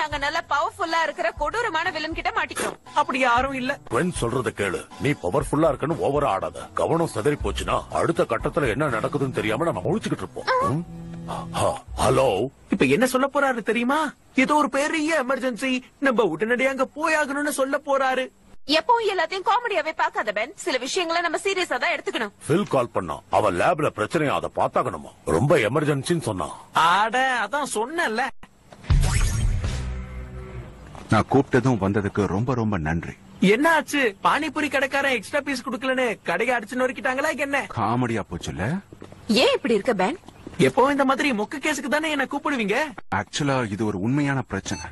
நாங்க நல்லா பவர்ஃபுல்லா இருக்கிற கொடூரமான வில்லன் கிட்ட மாட்டிக்கிறோம் அப்படி யாரும் இல்ல வென் சொல்றத கேளு நீ பவர்ஃபுல்லா இருக்கணும் ஓவரா ஆடாத கவனம் சிதறி போச்சுன்னா அடுத்த கட்டத்துல என்ன நடக்குதுன்னு தெரியாம நம்ம முழிச்சுக்கிட்டு இருப்போம் ம்? ஹ- ஹலோ இப்ப என்ன சொல்ல போறாரு தெரியுமா ஏதோ ஒரு பெரிய எமர்ஜென்சி நம்ம உடனடியா அங்க போயாகணும்னு சொல்ல போறாரு எப்பவும் எல்லாத்தையும் காமெடியாவே பார்க்காத பென் சில விஷயங்களை நம்ம சீரியஸா தான் எடுத்துக்கணும் பில் கால் பண்ணா அவன் லேப்ல பிரச்சனையா அதை பார்த்தாகணுமா ரொம்ப எமர்ஜென்சின்னு சொன்னான் ஆட அதான் சொன்னேன்ல நான் கூப்பிட்டதும் வந்ததுக்கு ரொம்ப ரொம்ப நன்றி என்ன ஆச்சு பானிபூரி கடைக்காரன் எக்ஸ்ட்ரா பீஸ் குடுக்கலன்னு கடையை அடிச்சு நொறுக்கிட்டாங்களா என்ன காமெடியா போச்சுல்ல ஏன் இப்படி இருக்க பென் எப்பவும் இந்த மாதிரி மொக்க கேஸுக்கு தானே என்ன கூப்பிடுவீங்க ஆக்சுவலா இது ஒரு உண்மையான பிரச்சனை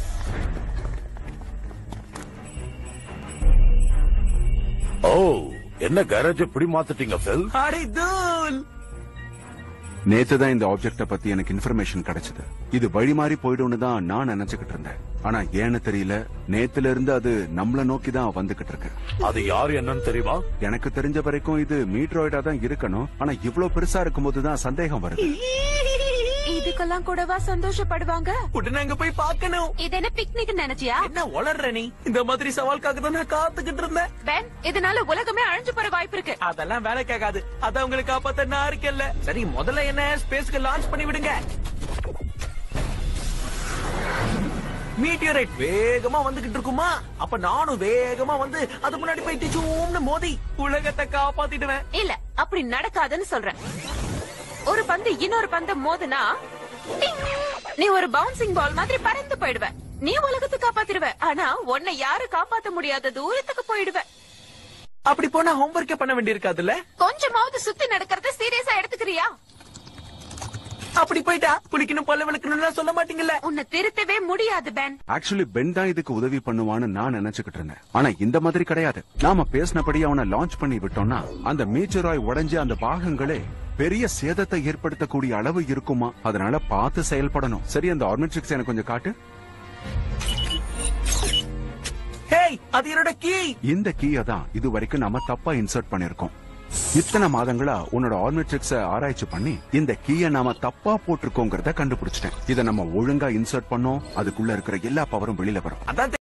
ஓ என்ன கேரேஜ் இப்படி மாத்திட்டீங்க பில் அடே தூள் நேத்து தான் இந்த ஆப்ஜெக்ட பத்தி எனக்கு இன்ஃபர்மேஷன் கிடைச்சது இது வழி மாறி போயிடும்னு தான் நான் நினைச்சுக்கிட்டு இருந்தேன் ஆனா ஏன்னு தெரியல நேத்துல இருந்து அது நம்மள நோக்கி தான் வந்துகிட்டு இருக்கு அது யாரு என்னன்னு தெரியுமா எனக்கு தெரிஞ்ச வரைக்கும் இது மீட்ராய்டா தான் இருக்கணும் ஆனா இவ்ளோ பெருசா இருக்கும்போது தான் சந்தேகம் வருது இதுக்கெல்லாம் கூடவா சந்தோஷப்படுவாங்க உடனே அங்க போய் பார்க்கணும் இது என்ன பிக்னிக் நினைச்சியா என்ன வளர்ற நீ இந்த மாதிரி சவால்காக தான் நான் காத்துக்கிட்டு இருந்தேன் பென் இதனால உலகமே அழிஞ்சு போற வாய்ப்பு இருக்கு அதெல்லாம் வேலை கேட்காது அதான் உங்களை காப்பாத்த நான் இருக்கேன்ல சரி முதல்ல என்ன ஸ்பேஸ்க்கு லான்ச் பண்ணி விடுங்க மீட்டியரைட் வேகமா வந்துகிட்டு இருக்குமா அப்ப நானும் வேகமா வந்து அது முன்னாடி போய் டிச்சூம்னு மோதி உலகத்தை காப்பாத்திடுவேன் இல்ல அப்படி நடக்காதுன்னு சொல்றேன் ஒரு பந்து இன்னொரு பந்து மோதுனா டிங்! நீ ஒரு பவுன்சிங் பால் மாதிரி பறந்து போயிடுவ நீ உலகத்தை காப்பாத்திடுவ ஆனா உன்னை யாரு காப்பாத்த முடியாத தூரத்துக்கு போயிடுவ அப்படி போனா ஹோம்ஒர்க்கே பண்ண வேண்டியிருக்காதுல்ல கொஞ்சமாவது சுத்தி நடக்கிறத சீரியஸா எடுத்துக்கிறியா அப்படி போயிட்டா குளிக்கணும் பல்ல விளக்கணும்னு சொல்ல மாட்டீங்கல்ல உன்னை திருத்தவே முடியாது பென் ஆக்சுவலி பென் தான் இதுக்கு உதவி பண்ணுவான்னு நான் நினைச்சுக்கிட்டு இருந்தேன் ஆனா இந்த மாதிரி கிடையாது நாம பேசினபடி அவனை லான்ச் பண்ணி விட்டோம்னா அந்த மீச்சராய் உடைஞ்சு அந்த பாகங்களே பெரிய சேதத்தை ஏற்படுத்தக்கூடிய அளவு இருக்குமா அதனால பார்த்து செயல்படணும் சரி அந்த ஆர்மெட்ரிக்ஸ் எனக்கு கொஞ்சம் காட்டு ஹேய் அது என்னோட கீ இந்த கீயை தான் இது வரைக்கும் நாம தப்பா இன்சர்ட் பண்ணிருக்கோம் இத்தனை மாதங்களா உன்னோட ஆர்மெட்ரிக்ஸ ஆராய்ச்சி பண்ணி இந்த கீயை நாம தப்பா போட்டிருக்கோங்கிறத கண்டுபிடிச்சிட்டேன் இதை நம்ம ஒழுங்கா இன்சர்ட் பண்ணோம் அதுக்குள்ள இருக்கிற எல்லா பவரும் வெளியில வரும் அதான்